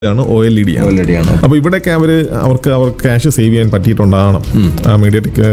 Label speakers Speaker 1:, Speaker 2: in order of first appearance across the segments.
Speaker 1: ആണ് O L E D ആണ്
Speaker 2: already ആണ്
Speaker 1: അപ്പൊ ഇവിടെയൊക്കെ അവര് അവർക്ക് അവർ ക്യാഷ് സേവ് ചെയ്യാൻ പറ്റിയിട്ടുണ്ടാകണം മീഡിയറ്റിക്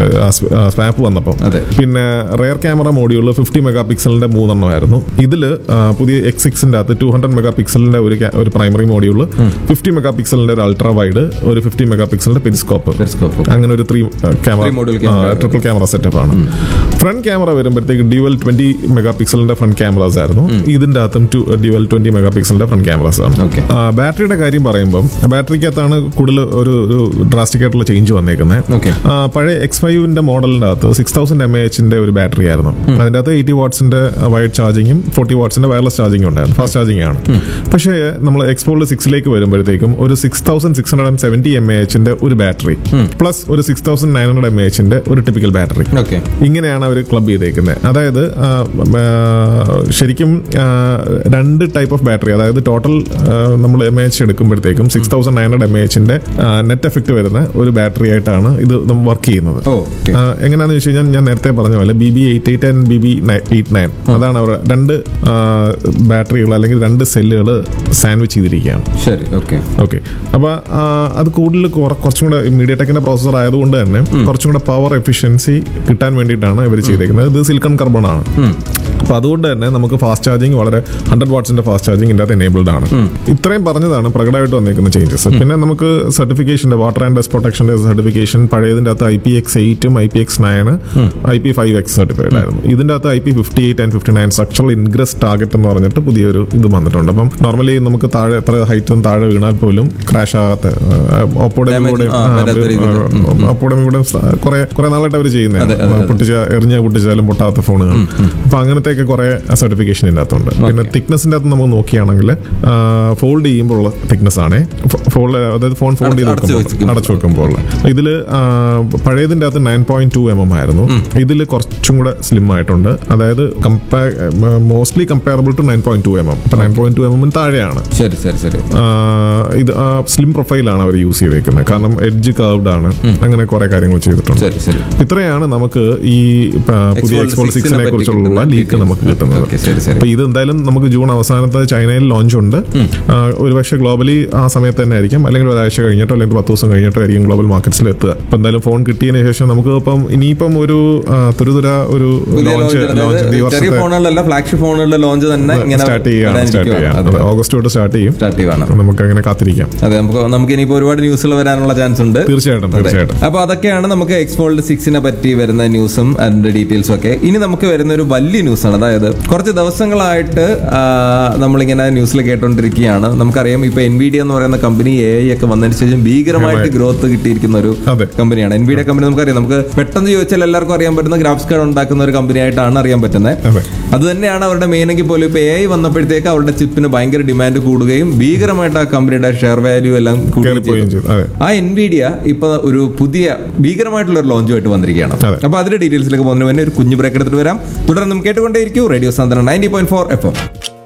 Speaker 1: സ്വാപ്പ് വന്നപ്പോൾ
Speaker 2: അതെ.
Speaker 1: പിന്നെ റെയർ ക്യാമറ മോഡ്യൂളിൽ ഫിഫ്റ്റി മെഗാ പിക്സലിന്റെ മൂന്നെണ്ണമായിരുന്നു ഇതില് ആ, പുതിയ എക്സ് സിക്സിന്റെ അകത്ത് ടു ഹൺഡ്രഡ് മെഗാ പിക്സലിന്റെ ഒരു ca- ഒരു പ്രൈമറി മോഡ്യൂളിൽ ഫിഫ്റ്റി മെഗാ പിക്സലിന്റെ ഒരു അൾട്രാ വൈഡ് ഒരു ഫിഫ്റ്റി മെഗാ പിക്സലിന്റെ പെരിസ്കോപ്പ്
Speaker 2: Periscope.
Speaker 1: അങ്ങനെ ഒരു three camera
Speaker 2: Three module camera.
Speaker 1: Triple camera setup ആണ് ഫ്രണ്ട് ക്യാമറ വരുമ്പോഴത്തേക്ക് ഡ്യുവൽ ട്വന്റി മെഗാ പിക്സലിന്റെ ഫ്രണ്ട് ക്യാമറാസ് ആയിരുന്നു ഇതിന്റെ അകത്തും ഡ്യുവൽ ട്വന്റി മെഗാ പിക്സലിന്റെ ഫ്രണ്ട് ക്യാമറാസ് ആണ്
Speaker 2: Okay.
Speaker 1: ആ, ബാറ്ററിയുടെ കാര്യം പറയുമ്പോൾ ബാറ്ററിക്കകത്താണ് കൂടുതൽ ഒരു ഒരു ഡ്രാസ്റ്റിക് ആയിട്ടുള്ള ചേഞ്ച് വന്നേക്കുന്നത്
Speaker 2: Okay.
Speaker 1: പഴയ എക്സ് ഫൈവിന്റെ മോഡലിന്റെ അകത്ത് സിക്സ് തൗസൻഡ് എം എച്ചിന്റെ ഒരു ബാറ്ററി ആയിരുന്നു അതിന്റെ അകത്ത് എയ്റ്റി വാട്ട്സിന്റെ വൈഡ് ചാർജിങ്ങും ഫോർട്ടി വാട്ട്സിന്റെ വയർലെസ് ചാർജിങ്ങും ഉണ്ടായിരുന്നു ഫാസ്റ്റ് ചാർജിങ് ആണ് പക്ഷേ നമ്മൾ എക്സ്പോളിൽ സിക്സിലേക്ക് വരുമ്പോഴത്തേക്കും ഒരു six thousand six hundred and seventy M എച്ചിന്റെ ഒരു ബാറ്ററി പ്ലസ് ഒരു six thousand nine hundred M എച്ചിന്റെ ഒരു ടിപ്പിക്കൽ ബാറ്ററി
Speaker 2: ഓക്കെ
Speaker 1: ഇങ്ങനെയാണ് അവർ ക്ലബ് ചെയ്തേക്കുന്നത് അതായത് ആ, ആ, ശരിക്കും ആ, രണ്ട് ടൈപ്പ് ഓഫ് ബാറ്ററി അതായത് ടോട്ടൽ നമ്മൾ എം എച്ച് എടുക്കുമ്പോഴത്തേക്കും six thousand nine hundred M എച്ചിന്റെ നെറ്റ് എഫക്ട് വരുന്ന ഒരു ബാറ്ററി ആയിട്ടാണ് ഇത് വർക്ക് ചെയ്യുന്നത്
Speaker 2: ഓ ഓക്കെ
Speaker 1: ആ, എങ്ങനെയാന്ന് വെച്ച് കഴിഞ്ഞാൽ ഞാൻ നേരത്തെ പറഞ്ഞ പോലെ B B eight eight and B B eight nine അതാണ് അവർ രണ്ട് ബാറ്ററികൾ അല്ലെങ്കിൽ രണ്ട് സെല്ലുകൾ സാൻഡ്വിച്ച് ചെയ്തിരിക്കുകയാണ്
Speaker 2: ശരി ഓക്കെ
Speaker 1: ഓക്കെ അപ്പൊ ആ, അത് കൂടുതൽ കുറ- കുറച്ചും കൂടെ മീഡിയ ടെക്കിന്റെ പ്രോസസർ ആയതുകൊണ്ട് തന്നെ കുറച്ചും കൂടെ പവർ എഫിഷ്യൻസി കിട്ടാൻ വേണ്ടിയിട്ടാണ് ഇവർ ചെയ്തേക്കുന്നത് ഇത് സിലിക്കൺ കാർബൺ ആണ് അപ്പൊ അതുകൊണ്ട് തന്നെ നമുക്ക് ഫാസ്റ്റ് ചാർജിങ് വളരെ ഹൺഡ്രഡ് വാട്ട്സിന്റെ ഫാസ്റ്റ് ചാർജിങ് ഇതിന്റെ എനേബിൾഡ് ആണ് ഇത്രയും പറഞ്ഞതാണ് പ്രകടമായിട്ട് വന്നേക്കുന്ന ചേഞ്ചസ് പിന്നെ നമുക്ക് സർട്ടിഫിക്കേഷന്റെ വാട്ടർ ആൻഡ് ഡസ്റ്റ് പ്രൊട്ടക്ഷന്റെ സർട്ടിഫിക്കേഷൻ പഴയതിന്റെ അകത്ത് ഐ പി എക്സ് എയ്റ്റും I P X nine I P five X certified ആയിരുന്നു ഇതിന്റെ അകത്ത് I P fifty eight and fifty nine structural ingress target എന്ന് പറഞ്ഞിട്ട് പുതിയൊരു ഇത് വന്നിട്ടുണ്ട് അപ്പം നോർമലി നമുക്ക് താഴെ എത്ര ഹൈറ്റും താഴെ വീണാൽ പോലും ക്രാഷ് ആകാത്ത ഒപ്പോടെ
Speaker 2: Damage, ആ, വരാത്ത രീതിയിൽ.
Speaker 1: ഒപ്പോടെ കൂടെ കുറെ കുറെ നാളായിട്ട് അവർ
Speaker 2: അതെ, അതെ,
Speaker 1: ചെയ്യുന്നത്
Speaker 2: അതെ.
Speaker 1: പൊട്ടിച്ച എറിഞ്ഞ പൊട്ടിച്ചാലും പൊട്ടാത്ത ഫോണുകൾ അപ്പൊ അങ്ങനത്തെയൊക്കെ കുറെ സർട്ടിഫിക്കേഷൻ ഇതിന്റെ അകത്തുണ്ട് പിന്നെ തിക്നെസിന്റെ അകത്ത് നമുക്ക് നോക്കുകയാണെങ്കിൽ ഫോൾഡ് ചെയ്യുമ്പോൾ ഉള്ള തിക്നെസ് ആണ് ഫോൾഡ് അതായത് ഫോൺ ഫോൾഡ് ചെയ്ത്
Speaker 2: അടച്ച്
Speaker 1: വെക്കുമ്പോൾ
Speaker 2: വെച്ചിരിക്കുമ്പോൾ.
Speaker 1: അടച്ചു വെക്കുമ്പോൾ ഇതില് ആ, പഴയതിന്റെ അകത്ത് nine point two M M ആയിരുന്നു ഇതിൽ കുറച്ചും കൂടെ സ്ലിം ആയിട്ടുണ്ട് അതായത് mostly comparable to nine point two M M ഇപ്പൊ നയൻ പോയിന്റ് ടു എം എമ്മിന് താഴെയാണ്
Speaker 2: ശരി ശരി ശരി
Speaker 1: ആ, ഇത് സ്ലിം പ്രൊഫൈലാണ് അവർ യൂസ് ചെയ്തേക്കുന്നത് കാരണം എഡ്ജ് കർവ്ഡ് ആണ് അങ്ങനെ കുറെ കാര്യങ്ങൾ ചെയ്തിട്ടുണ്ട്
Speaker 2: ശരി ശരി
Speaker 1: ഇത്രയാണ് നമുക്ക് ഈ ആ, പുതിയ
Speaker 2: Xbox
Speaker 1: എക്സ്പോൾ
Speaker 2: 6 നെ
Speaker 1: സിക്സിനെ
Speaker 2: പറ്റി
Speaker 1: കുറിച്ചുള്ള
Speaker 2: കിട്ടുന്ന
Speaker 1: ലീക്ക് നമുക്ക്
Speaker 2: details.
Speaker 1: കിട്ടുന്നത്
Speaker 2: Okay, ശരി, ശരി.
Speaker 1: അപ്പൊ ഇത് എന്തായാലും നമുക്ക് ജൂൺ അവസാനത്തെ ചൈനയിൽ ലോഞ്ച് ഉണ്ട് ആ, ഒരുപക്ഷെ ഗ്ലോബലി ആ സമയത്ത് തന്നെ ആയിരിക്കും അല്ലെങ്കിൽ ഒരാഴ്ച കഴിഞ്ഞിട്ടോ അല്ലെങ്കിൽ പത്ത് ദിവസം കഴിഞ്ഞിട്ടോ ആയിരിക്കും ഗ്ലോബൽ മാർക്കറ്റ്സിൽ എത്തുക അപ്പൊ എന്തായാലും ഫോൺ കിട്ടിയതിന് ശേഷം നമുക്ക് ഇപ്പം ഇനിയിപ്പം ഒരു ആ, തുരുതുര ഒരു
Speaker 2: പുതിയ
Speaker 1: ലോഞ്ച്
Speaker 2: launch,
Speaker 1: ലോഞ്ച്
Speaker 2: അതായത്
Speaker 1: ഈ
Speaker 2: ചെറിയ
Speaker 1: വർഷത്തെ
Speaker 2: ഫോണുകളിലല്ല ഫ്ലാഗ്ഷിപ്പ് ഫോണുകളുടെ ലോഞ്ച് തന്നെ ഇങ്ങനെ
Speaker 1: സ്റ്റാർട്ട് ചെയ്യുകയാണ് സ്റ്റാർട്ട് ചെയ്യാം ഓഗസ്റ്റ് തൊട്ട് സ്റ്റാർട്ട് ചെയ്യും
Speaker 2: സ്റ്റാർട്ട് ചെയ്യുവാണ്
Speaker 1: നമുക്ക് അങ്ങനെ കാത്തിരിക്കാം
Speaker 2: അതെ നമുക്ക് നമുക്ക് ഇനിയിപ്പോ ഒരുപാട് ന്യൂസുകൾ വരാനുള്ള ചാൻസ് ഉണ്ട്
Speaker 1: തീർച്ചയായിട്ടും തീർച്ചയായിട്ടും
Speaker 2: അപ്പൊ അതൊക്കെയാണ് നമുക്ക് എക്സ്പോൾഡ് സിക്സിനെ പറ്റി വരുന്ന ന്യൂസും അതിന്റെ ഡീറ്റെയിൽസും ഒക്കെ ഇനി നമുക്ക് വരുന്ന ഒരു വലിയ ന്യൂസാണ് അതായത് കുറച്ച് ദിവസങ്ങളായിട്ട് ആ, നമ്മളിങ്ങനെ ന്യൂസിൽ കേട്ടോണ്ടിരിക്കുകയാണ് നമുക്കറിയാം ഇപ്പൊ എൻവിഡിയ എന്ന് പറയുന്ന കമ്പനി എ ഐ ഒക്കെ വന്നതിന് ശേഷം ഭീകരമായിട്ട് ഗ്രോത്ത് കിട്ടിയിരിക്കുന്ന ഒരു
Speaker 1: അതെ.
Speaker 2: കമ്പനിയാണ് എൻവിഡിയ കമ്പനി നമുക്കറിയാം നമുക്ക് പെട്ടെന്ന് ചോദിച്ചാൽ എല്ലാവർക്കും അറിയാൻ പറ്റുന്ന ഗ്രാഫിക്സ് കാർഡ് ഉണ്ടാക്കുന്ന ഒരു കമ്പനി ആയിട്ടാണ് അറിയാൻ പറ്റുന്നത്
Speaker 1: അതെ
Speaker 2: അത് തന്നെയാണ് അവരുടെ മെയിൻ എങ്കിൽ പോലും ഇപ്പൊ എ ഐ വന്നപ്പോഴത്തേക്ക് അവരുടെ ചിപ്പിന് ഭയങ്കര ഡിമാൻഡ് കൂടുകയും ഭീകരമായിട്ട് ആ കമ്പനിയുടെ ഷെയർ വാല്യൂ എല്ലാം കൂടുകയും
Speaker 1: കയറിപ്പോവുകയും
Speaker 2: ചെയ്തു.
Speaker 1: ചെയ്തു അതെ
Speaker 2: ആ എൻവിഡിയ ഇപ്പൊ ഒരു പുതിയ ഭീകരമായിട്ടുള്ള ഒരു ലോഞ്ചുമായിട്ട് വന്നിരിക്കുകയാണ്
Speaker 1: അതെ.
Speaker 2: അപ്പൊ അതിന്റെ ഡീറ്റെയിൽസിലേക്ക് പോകുന്നതിന് മുന്നേ ഒരു കുഞ്ഞു ബ്രേക്ക് എടുത്തിട്ട് വരാം തുടർന്ന് നമുക്ക് കേട്ടുകൊണ്ടേയിരിക്കും റേഡിയോ സാന്ദ്രൻ ninety point four F M